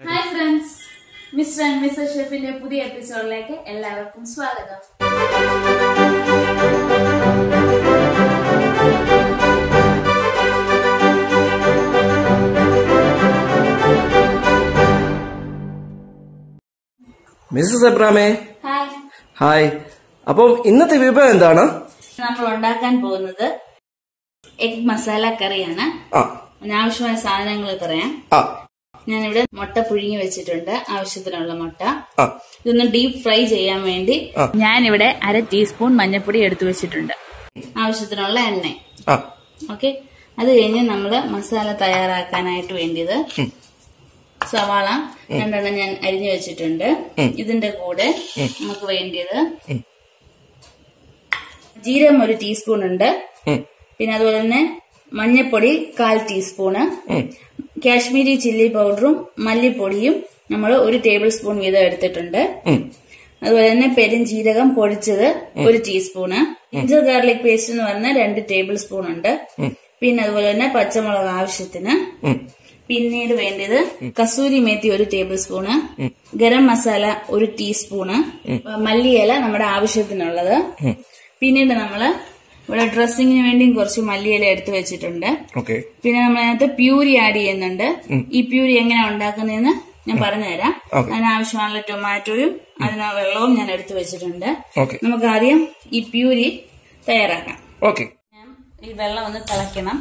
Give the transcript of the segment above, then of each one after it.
Hi friends mister and mister ഷെഫിന്റെ പുതിയ എപ്പിസോഡിലേക്ക് എല്ലാവർക്കും സ്വാഗതം മിസ്സസ് എബ്രാമേ ഹായ് ഹായ് അപ്പം ഇന്നത്തെ വിഭവം എന്താണ് നമ്മൾ ഉണ്ടാക്കാൻ പോകുന്നത് എഗ് മസാല കറിയാണ് ആ അതിനാവശ്യമായ സാധനങ്ങൾ പറയാം ആ ഞാനിവിടെ മുട്ട പുഴുങ്ങി വെച്ചിട്ടുണ്ട് ആവശ്യത്തിനുള്ള മുട്ട ആ ഇതൊന്ന് ഡീപ് ഫ്രൈ ചെയ്യാൻ വേണ്ടി ആ. ഞാനിവിടെ അര ടീസ്പൂൺ മഞ്ഞൾപ്പൊടി എടുത്തു വെച്ചിട്ടുണ്ട് ആവശ്യത്തിനുള്ള എണ്ണ ആ ഓക്കെ അത് കഴിഞ്ഞ് നമ്മൾ മസാല തയ്യാറാക്കാനായിട്ട് വേണ്ടിയത് സവാള രണ്ടെണ്ണം ഞാൻ അരിഞ്ഞു വെച്ചിട്ടുണ്ട് ഇതിന്റെ കൂടെ നമുക്ക് വേണ്ടിയത് ജീരകം ഒരു ടീസ്പൂൺ ഉണ്ട് ഉം, പിന്നെ അതുപോലെ തന്നെ മഞ്ഞൾപ്പൊടി കാൽ ടീസ്പൂണ് കാശ്മീരി ചില്ലി പൗഡറും മല്ലിപ്പൊടിയും നമ്മൾ ഒരു ടേബിൾ സ്പൂൺ വീതം എടുത്തിട്ടുണ്ട് ഉം, അതുപോലെ തന്നെ പെരുംജീരകം പൊടിച്ചത് ഒരു ടീസ്പൂണ് ജിഞ്ചർ ഗാർലിക് പേസ്റ്റ് എന്ന് പറഞ്ഞ രണ്ട് ടേബിൾ സ്പൂൺ ഉണ്ട് പിന്നെ അതുപോലെ തന്നെ പച്ചമുളക് ആവശ്യത്തിന് ഉം, പിന്നീട് വേണ്ടത് കസൂരി മേത്തി ഒരു ടേബിൾ സ്പൂണ് ഗരം മസാല ഒരു ടീസ്പൂണ് മല്ലിയില നമ്മുടെ ആവശ്യത്തിനുള്ളത് പിന്നീട് നമ്മള് ഇവിടെ ഡ്രസ്സിങ്ങിന് വേണ്ടിയും കുറച്ച് മല്ലിയില എടുത്തു വെച്ചിട്ടുണ്ട് ഓക്കെ പിന്നെ നമ്മൾ അതിനകത്ത് പ്യൂരി ആഡ് ചെയ്യുന്നുണ്ട് ഈ പ്യൂരി എങ്ങനെ ഉണ്ടാക്കുന്നതെന്ന് ഞാൻ പറഞ്ഞുതരാം Okay. അതിനാവശ്യമുള്ള ടൊമാറ്റോയും അതിന് വെള്ളവും ഞാൻ എടുത്തു വെച്ചിട്ടുണ്ട് ഓക്കെ നമുക്ക് ആദ്യം ഈ പ്യൂരി തയ്യാറാക്കാം ഓക്കെ ഞാൻ ഈ വെള്ളം ഒന്ന് തിളയ്ക്കണം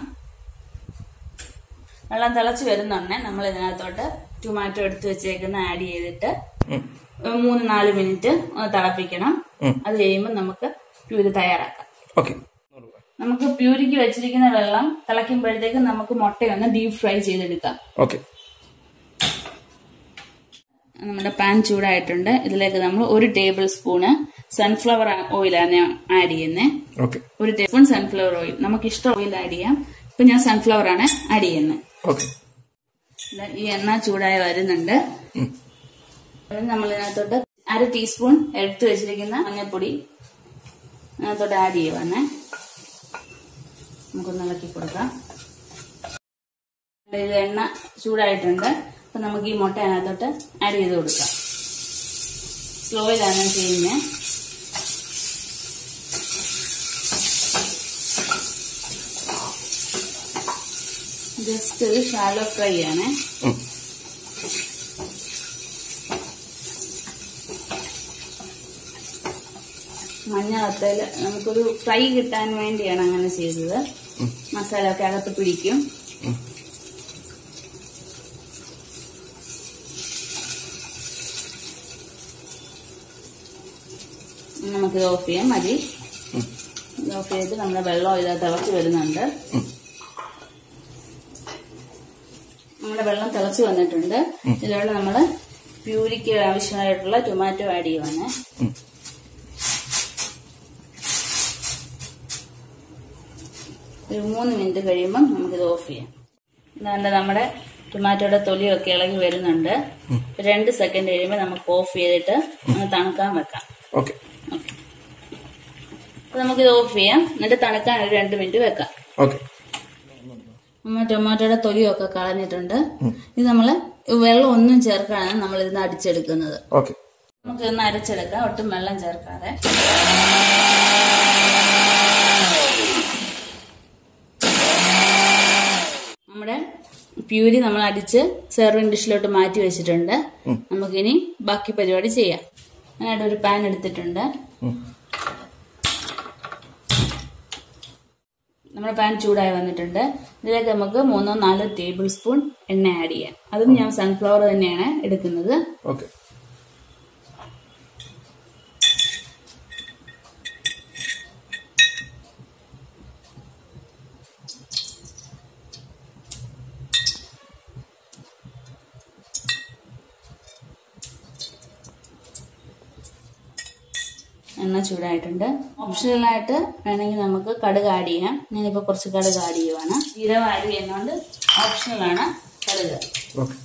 വെള്ളം തിളച്ച് വരുന്നുണ്ടെ നമ്മൾ ഇതിനകത്തോട്ട് ടൊമാറ്റോ എടുത്ത് വെച്ചേക്കുന്ന ആഡ് ചെയ്തിട്ട് ഒരു മൂന്ന് നാല് മിനിറ്റ് ഒന്ന് തിളപ്പിക്കണം അത് കഴിയുമ്പോൾ നമുക്ക് പ്യൂരി തയ്യാറാക്കാം ഓക്കെ നമുക്ക് പ്യൂരിക്ക് വെച്ചിരിക്കുന്ന വെള്ളം തിളയ്ക്കുമ്പോഴത്തേക്ക് നമുക്ക് മുട്ടയൊന്ന് ഡീപ് ഫ്രൈ ചെയ്തെടുക്കാം ഓക്കെ നമ്മുടെ പാൻ ചൂടായിട്ടുണ്ട് ഇതിലേക്ക് നമ്മൾ ഒരു ടേബിൾ സ്പൂണ് സൺഫ്ലവർ ഓയിലാണ് ഞാൻ ആഡ് ചെയ്യുന്നത് ഓക്കെ ഒരു ടേബിൾ സ്പൂൺ സൺഫ്ലവർ ഓയിൽ നമുക്ക് ഇഷ്ടം ഓയിൽ ആഡ് ചെയ്യാം ഇപ്പൊ ഞാൻ സൺഫ്ലവർ ആണ് ആഡ് ചെയ്യുന്നത് ഓക്കെ ദാ ഈ എണ്ണ ചൂടായി വരുന്നുണ്ട് നമ്മൾ ഇതിനകത്തോട്ട് അര ടീസ്പൂൺ എടുത്തു വെച്ചിരിക്കുന്ന മഞ്ഞൾപ്പൊടി അതിനകത്തോട്ട് ആഡ് ചെയ്യുവാണ് നമുക്കൊന്ന് ഇളക്കി കൊടുക്കാം ദാ ഇത് എണ്ണ ചൂടായിട്ടുണ്ട് അപ്പൊ നമുക്ക് ഈ മുട്ട അതിനകത്തോട്ട് ആഡ് ചെയ്ത് കൊടുക്കാം സ്ലോയിലാണ് ചെയ്യുന്നത് ജസ്റ്റ് ഒരു ഷാലോ ഫ്രൈ ആണ് ഉം, മഞ്ഞ വത്തല് നമുക്കൊരു ഫ്രൈ കിട്ടാൻ വേണ്ടിയാണ് അങ്ങനെ ചെയ്തത് മസാല ഒക്കെ അകത്ത് പിടിക്കും നമുക്കിത് ഓഫ് ചെയ്യാം മതി ഇത് ഓഫ് ചെയ്തിട്ട് നമ്മുടെ വെള്ളം ഇത് തിളച്ച് വരുന്നുണ്ട് നമ്മുടെ വെള്ളം തിളച്ച് വന്നിട്ടുണ്ട് ഇതിലൂടെ നമ്മൾ പ്യൂരിക്ക് ആവശ്യമായിട്ടുള്ള ടൊമാറ്റോ ആഡ് ചെയ്യുവാണ് ഉം. ഒരു മൂന്ന് മിനിറ്റ് കഴിയുമ്പം നമുക്കിത് ഓഫ് ചെയ്യാം ഇതാണ്ട് നമ്മുടെ ടൊമാറ്റോയുടെ തൊലിയൊക്കെ ഇളകി വരുന്നുണ്ട് രണ്ട് സെക്കൻഡ് കഴിയുമ്പോൾ നമുക്ക് ഓഫ് ചെയ്തിട്ട് ഒന്ന് തണുക്കാൻ വെക്കാം ഓക്കെ ഓക്കെ അപ്പൊ നമുക്കിത് ഓഫ് ചെയ്യാം എന്നിട്ട് തണുക്കാൻ ഒരു രണ്ട് മിനിറ്റ് വെക്കാം ഓക്കെ നമ്മൾ ടൊമാറ്റോയുടെ തൊലിയൊക്കെ കളഞ്ഞിട്ടുണ്ട് ഇത് നമ്മൾ വെള്ളം ഒന്നും ചേർക്കാനാണ് നമ്മൾ ഇതിന് അടിച്ചെടുക്കുന്നത് ഓക്കെ നമുക്ക് ഇതൊന്ന് അരച്ചെടുക്കാം ഒട്ടും വെള്ളം ചേർക്കാതെ നമ്മുടെ പ്യൂരി നമ്മൾ അടിച്ച് സെർവിങ് ഡിഷിലോട്ട് മാറ്റി വെച്ചിട്ടുണ്ട് നമുക്കിനി ബാക്കി പരിപാടി ചെയ്യാം അതിനായിട്ട് ഒരു പാൻ എടുത്തിട്ടുണ്ട് നമ്മുടെ പാൻ ചൂടായി വന്നിട്ടുണ്ട് ഇതിലേക്ക് നമുക്ക് മൂന്നോ നാലോ ടേബിൾ സ്പൂൺ എണ്ണ ആഡ് ചെയ്യാം അതും ഞാൻ സൺഫ്ലവർ തന്നെയാണ് എടുക്കുന്നത് ഓക്കെ എണ്ണ ചൂടായിട്ടുണ്ട് ഓപ്ഷണലായിട്ട് വേണമെങ്കിൽ നമുക്ക് കടുക് ആഡ് ചെയ്യാം ഞാനിപ്പോൾ കുറച്ച് കടുക് ആഡ് ചെയ്യുവാണ് ജീരകം ആഡ് ചെയ്യുന്നതുകൊണ്ട് ഓപ്ഷണലാണ് കടുക് ഓക്കെ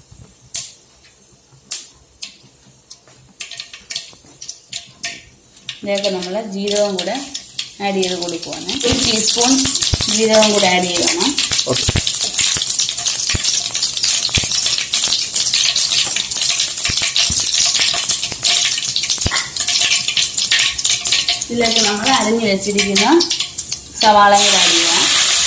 ഇതിലേക്ക് നമ്മൾ ജീരകം കൂടെ ആഡ് ചെയ്ത് കൊടുക്കുവാണ് ഒരു ടീസ്പൂൺ ജീരകം കൂടെ ആഡ് ചെയ്യുവാണ് ഓക്കെ ഇതിലേക്ക് നമ്മൾ അരിഞ്ഞു വെച്ചിരിക്കുന്ന സവാളയും കൂടെ ആഡ് ചെയ്യാം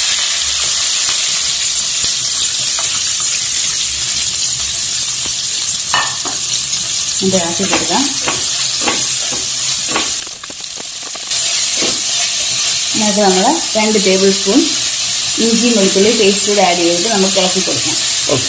ഇത് ആക്കി കൊടുക്കാം അതിനകത്ത് നമ്മൾ രണ്ട് ടേബിൾ സ്പൂൺ ഇഞ്ചി വെളുത്തുള്ളി പേസ്റ്റ് കൂടെ ആഡ് ചെയ്തിട്ട് നമുക്ക് ഇളക്കി കൊടുക്കാം ഓക്കെ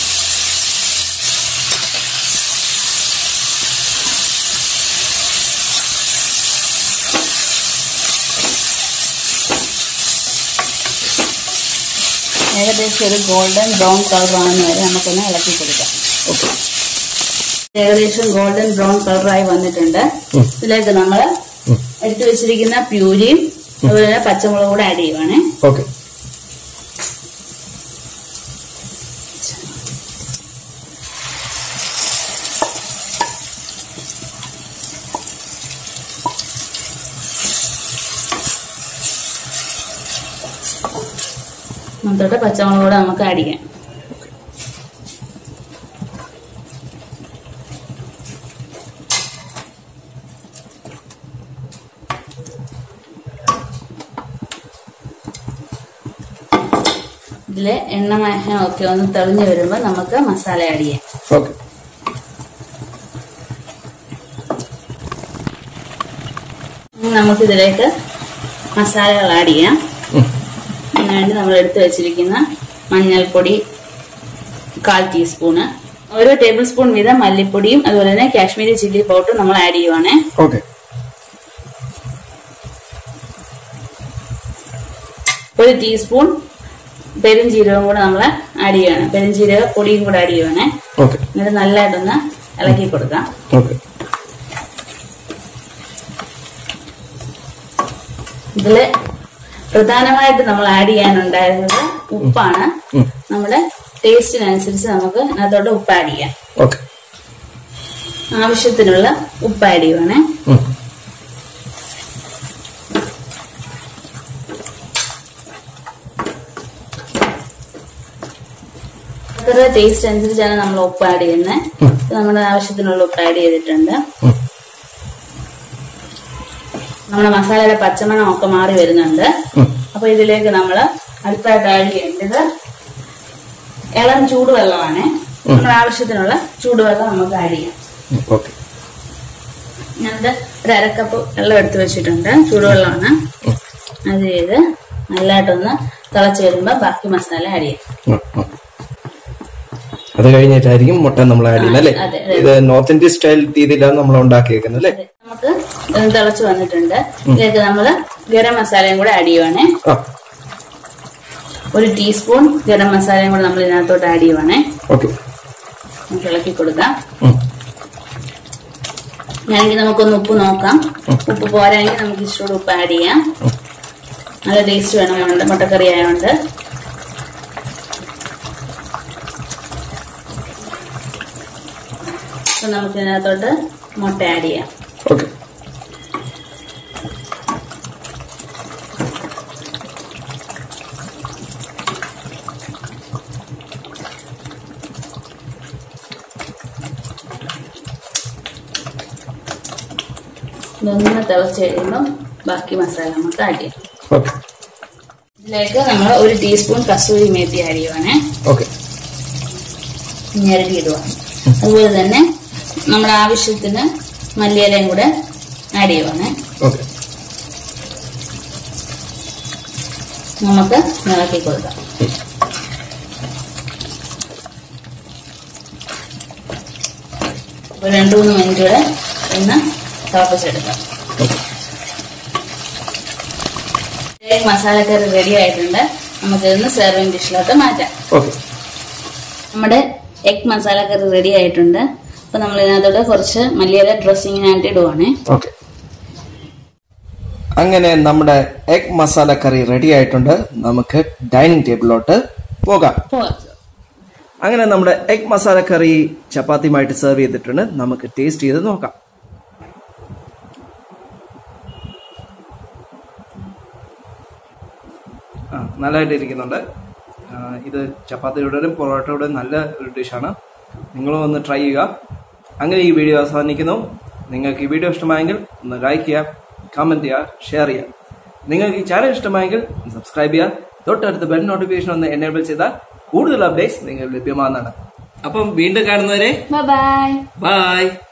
ഏകദേശം ഒരു ഗോൾഡൻ ബ്രൗൺ കളർ ആകുന്ന വരെ നമുക്കൊന്ന് ഇളക്കി കൊടുക്കാം ഓക്കെ ഏകദേശം ഗോൾഡൻ ബ്രൗൺ കളറായി വന്നിട്ടുണ്ട് ഉം. ഇതിലേക്ക് നമ്മൾ ഉം. എടുത്തു വെച്ചിരിക്കുന്ന പ്യൂരിയും അതുപോലെ തന്നെ പച്ചമുളക് കൂടെ ആഡ് ചെയ്യുവാണേ ഓക്കെ എന്നിട്ട് പച്ചമുളക് കൂടെ നമുക്ക് ആഡ് ചെയ്യാം ഇതില് എണ്ണമയം ഒക്കെ ഒന്ന് തെളിഞ്ഞു വരുമ്പോൾ നമുക്ക് മസാല ആഡ് ചെയ്യാം ഓക്കെ ഇനി നമുക്കിതിലേക്ക് മസാലകൾ ആഡ് ചെയ്യാം ഉം. അതിനുവേണ്ടി നമ്മൾ എടുത്തു വെച്ചിരിക്കുന്ന മഞ്ഞൾപ്പൊടി കാൽ ടീസ്പൂണ് ഓരോ ടേബിൾ സ്പൂൺ വീതം മല്ലിപ്പൊടിയും അതുപോലെ തന്നെ കാശ്മീരി ചില്ലി പൗഡറും നമ്മൾ ആഡ് ചെയ്യുവാണേ ഓക്കെ ഒരു ടീസ്പൂൺ പെരുംജീരകം കൂടെ നമ്മൾ ആഡ് ചെയ്യണം പെരുംജീരക പൊടിയും കൂടെ ആഡ് ചെയ്യുവാണേ ഓക്കെ എന്നിട്ട് നല്ലതായിട്ടൊന്ന് ഇളക്കി കൊടുക്കാം ഓക്കെ ഇതില് പ്രധാനമായിട്ട് നമ്മൾ ആഡ് ചെയ്യാനുണ്ടായിരുന്നത് ഉപ്പാണ് ഉം. നമ്മുടെ ടേസ്റ്റിനനുസരിച്ച് നമുക്ക് അതിനകത്തോട്ട് ഉപ്പ് ആഡ് ചെയ്യാം ഓക്കെ ആവശ്യത്തിനുള്ള ഉപ്പ് ആഡ് ചെയ്യുവാണേ ഉം. അത്ര ടേസ്റ്റ് അനുസരിച്ചാണ് നമ്മൾ ഉപ്പ് ആഡ് ചെയ്യുന്നത് ഉം. നമ്മുടെ ആവശ്യത്തിനുള്ള ഉപ്പ് ആഡ് ചെയ്തിട്ടുണ്ട് ഉം. നമ്മുടെ മസാലയുടെ പച്ചമണം ഒക്കെ മാറി വരുന്നുണ്ട് ഉം. അപ്പൊ ഇതിലേക്ക് നമ്മൾ അടുത്തായിട്ട് ആഡ് ചെയ്യേണ്ടത് ഇളം ചൂടുവെള്ളമാണ് നമ്മുടെ ആവശ്യത്തിനുള്ള ചൂടുവെള്ളം നമുക്ക് ആഡ് ചെയ്യാം ഉം. ഓക്കെ ഞാനിത് ഒരു അരക്കപ്പ് വെള്ളം എടുത്തു വെച്ചിട്ടുണ്ട് ചൂടുവെള്ളമാണ് ഉം. അത് ചെയ്ത് നല്ലതായിട്ടൊന്ന് തിളച്ച് വരുമ്പോൾ ബാക്കി മസാല ആഡ് ചെയ്യാം ഉം. ഉം. അത് കഴിഞ്ഞിട്ടായിരിക്കും മുട്ട നമ്മൾ ആഡ് ചെയ്യുന്നത് അല്ലേ അതെ, അതെ. ഇത് നോർത്ത് ഇന്ത്യൻ സ്റ്റൈൽ രീതിയിലാണ് നമ്മൾ ഉണ്ടാക്കിയേക്കുന്നത് അല്ലേ നമുക്ക് ഇത് തിളച്ച് വന്നിട്ടുണ്ട് ഇതിലേക്ക് നമ്മൾ ഗരം മസാലയും കൂടെ ആഡ് ചെയ്യുവാണേ ആ ഒരു ടീസ്പൂൺ ഗരം മസാലയും കൂടെ നമ്മൾ ഇതിനകത്തോട്ട് ആഡ് ചെയ്യുവാണേ ഓക്കെ നമുക്ക് ഇളക്കി കൊടുക്കാം ഉം. ഞാനെങ്കിൽ നമുക്കൊന്ന് ഉപ്പ് നോക്കാം ഉപ്പ് പോരായെങ്കിൽ നമുക്ക് ഇഷ്ടം ഉപ്പ് ആഡ് ചെയ്യാം നല്ല ടേസ്റ്റ് വേണമെന്നുണ്ട് മുട്ടക്കറി ആയതുകൊണ്ട് അപ്പൊ നമുക്ക് ഇതിനകത്തോട്ട് മുട്ട ആഡ് ചെയ്യാം ഓക്കെ ഇതൊന്ന് തിളച്ച് കഴിയുമ്പോൾ ബാക്കി മസാല നമുക്ക് ആഡ് ചെയ്യാം ഓക്കെ ഇതിലേക്ക് നമ്മൾ ഒരു ടീസ്പൂൺ കസൂരി മേത്തി ആഡ് ചെയ്യുവാണേ ഓക്കെ ഞെരടി ഇടുവാണ് അതുപോലെ തന്നെ നമ്മുടെ ആവശ്യത്തിന് മല്ലിയിലയും കൂടെ ആഡ് ചെയ്യുവാണേ ഓക്കെ നമുക്ക് ഇളക്കി കൊടുക്കാം ഒരു രണ്ട് മൂന്ന് മിനിറ്റ് കൂടെ ഒന്ന് തിളപ്പിച്ചെടുക്കാം ഏക് മസാലക്കറി റെഡി ആയിട്ടുണ്ട് നമുക്ക് ഇന്ന് സെർവിങ് ഡിഷിലോട്ട് മാറ്റാം ഓക്കെ നമ്മുടെ എഗ് മസാലക്കറി റെഡി ആയിട്ടുണ്ട് അപ്പൊ നമ്മൾ ഇതിനകത്തോട്ട് കുറച്ച് മല്ലിയില ഡ്രസ്സിങ്ങിനായിട്ട് ഇടുവാണേ ഓക്കെ അങ്ങനെ നമ്മുടെ എഗ് മസാല കറി റെഡി ആയിട്ടുണ്ട് നമുക്ക് ഡൈനിങ് ടേബിളിലോട്ട് പോകാം പോവാം അങ്ങനെ നമ്മുടെ എഗ് മസാല കറി ചപ്പാത്തിയുമായിട്ട് സെർവ് ചെയ്തിട്ടുണ്ട് നമുക്ക് ടേസ്റ്റ് ചെയ്ത് നോക്കാം ആ നല്ലതായിട്ട് ഇരിക്കുന്നുണ്ട് ആ, ഇത് ചപ്പാത്തിയുടെയും പൊറോട്ടയുടെയും നല്ല ഒരു ഡിഷാണ് നിങ്ങളും ഒന്ന് ട്രൈ ചെയ്യുക അങ്ങനെ ഈ വീഡിയോ അവസാനിക്കുന്നു നിങ്ങൾക്ക് ഈ വീഡിയോ ഇഷ്ടമായെങ്കിൽ ഒന്ന് ലൈക്ക് ചെയ്യുക കമന്റ് ചെയ്യുക ഷെയർ ചെയ്യുക നിങ്ങൾക്ക് ഈ ചാനൽ ഇഷ്ടമായെങ്കിൽ സബ്സ്ക്രൈബ് ചെയ്യുക തൊട്ടടുത്ത് ബെൽ നോട്ടിഫിക്കേഷൻ ഒന്ന് എനേബിൾ ചെയ്താൽ കൂടുതൽ അപ്ഡേറ്റ്സ് നിങ്ങൾ ലഭ്യമാകുന്നതാണ് അപ്പം വീണ്ടും കാണുന്നവരെ ബൈ ബൈ